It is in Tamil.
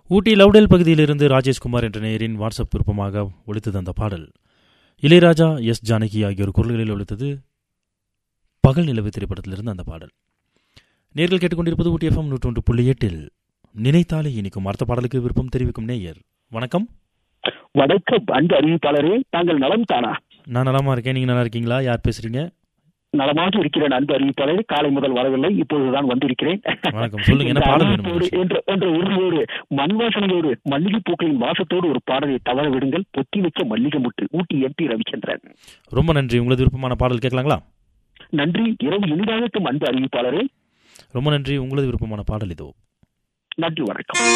ஊட்டி லவ்டேல் பகுதியிலிருந்து ராஜேஷ்குமார் என்ற நேயரின் வாட்ஸ்அப் விருப்பமாக ஒழித்தது அந்த பாடல் இளையராஜா எஸ் ஜானகி ஆகியோர் குரல்களில் ஒழித்தது பகல் நிலவு திரைப்படத்திலிருந்து அந்த பாடல் நேர்கள் கேட்டுக்கொண்டிருப்பது ஊட்டி எஃப்எம் நூற்றொன்று புள்ளி எட்டில் நினைத்தாலே இனிக்கும் அடுத்த பாடலுக்கு விருப்பம் தெரிவிக்கும் நேயர் வணக்கம் வணக்கம் அன்பு அறிவிப்பாளரே தாங்கள் நலம் தானா நான் நலமா இருக்கேன் நீங்க நல்லா இருக்கீங்களா யார் பேசுறீங்க நலமாக இருக்கிறேன் அன்பு அறிவிப்பாளரே காலை முதல் வரவில்லை இப்பொழுதுதான் வந்திருக்கிறேன் வணக்கம் சொல்லுங்க என்ன இந்த பாடல் வேணும் அறிவிப்போடு உங்களுக்கு? என்ற என்ற உறுதியோடு மண் வாசனையோடு மல்லிகை பூக்களின் வாசத்தோடு ஒரு பாடலை தவற விடுங்கள் பொத்தி வைக்க மல்லிகை முட்டு ஊட்டி எம்பி ரவிச்சந்திரன் ரொம்ப நன்றி உங்களது விருப்பமான பாடல் கேட்கலாங்களா நன்றி இரவு இனிதாகட்டும் அன்பு அறிவிப்பாளரே ரொம்ப நன்றி உங்களது விருப்பமான பாடல் இதோ நன்றி வணக்கம்